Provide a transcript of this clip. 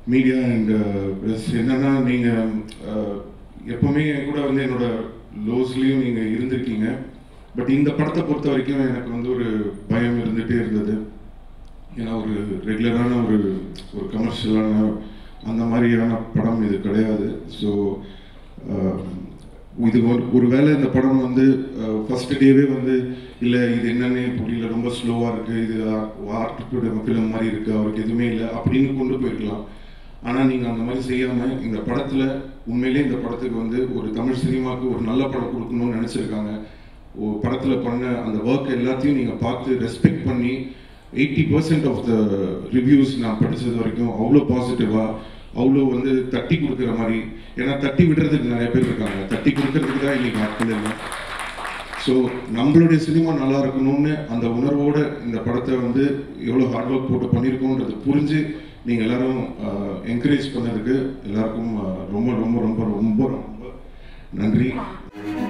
media and plus என்னன்னா நீங்கள் எப்போவுமே என் கூட வந்து என்னோட லோஸ்லேயும் நீங்கள் இருந்திருக்கீங்க பட் இந்த படத்தை பொறுத்த வரைக்கும் எனக்கு வந்து ஒரு பயம் இருந்துகிட்டே இருந்தது ஏன்னா ஒரு ரெகுலரான ஒரு ஒரு கமர்ஷியலான அந்த மாதிரியான படம் இது கிடையாது ஸோ இது ஒரு ஒருவேளை இந்த படம் வந்து ஃபர்ஸ்ட் டேவே வந்து இல்லை இது என்னன்னு புரியல ரொம்ப ஸ்லோவாக இருக்குது இது ஆர்ட் ஃபிலிம் மாதிரி இருக்குது அவருக்கு எதுவுமே இல்லை அப்படின்னு கொண்டு போயிருக்கலாம் ஆனால் நீங்கள் அந்த மாதிரி செய்யாமல் இந்த படத்தில் உண்மையிலே இந்த படத்துக்கு வந்து ஒரு தமிழ் சினிமாவுக்கு ஒரு நல்ல படம் கொடுக்கணும்னு நினச்சிருக்காங்க படத்தில் பண்ண அந்த ஒர்க் எல்லாத்தையும் நீங்கள் பார்த்து ரெஸ்பெக்ட் பண்ணி eighty percent of the reviews நான் படித்தது வரைக்கும் அவ்வளோ பாசிட்டிவாக அவ்வளோ வந்து தட்டி கொடுக்குற மாதிரி ஏன்னா தட்டி விடுறதுக்கு நிறைய பேர் இருக்காங்க தட்டி கொடுக்கறதுக்கு தான் இன்னைக்கு ஆட்கள் இல்லை ஸோ நம்மளுடைய சினிமா நல்லா இருக்கணும்னு அந்த உணர்வோட இந்த படத்தை வந்து எவ்வளோ ஹார்ட் ஒர்க் போட்டு பண்ணியிருக்கோன்றது புரிஞ்சு நீங்கள் எல்லாரும் என்கரேஜ் பண்ணதுக்கு எல்லாருக்கும் ரொம்ப ரொம்ப ரொம்ப ரொம்ப ரொம்ப நன்றி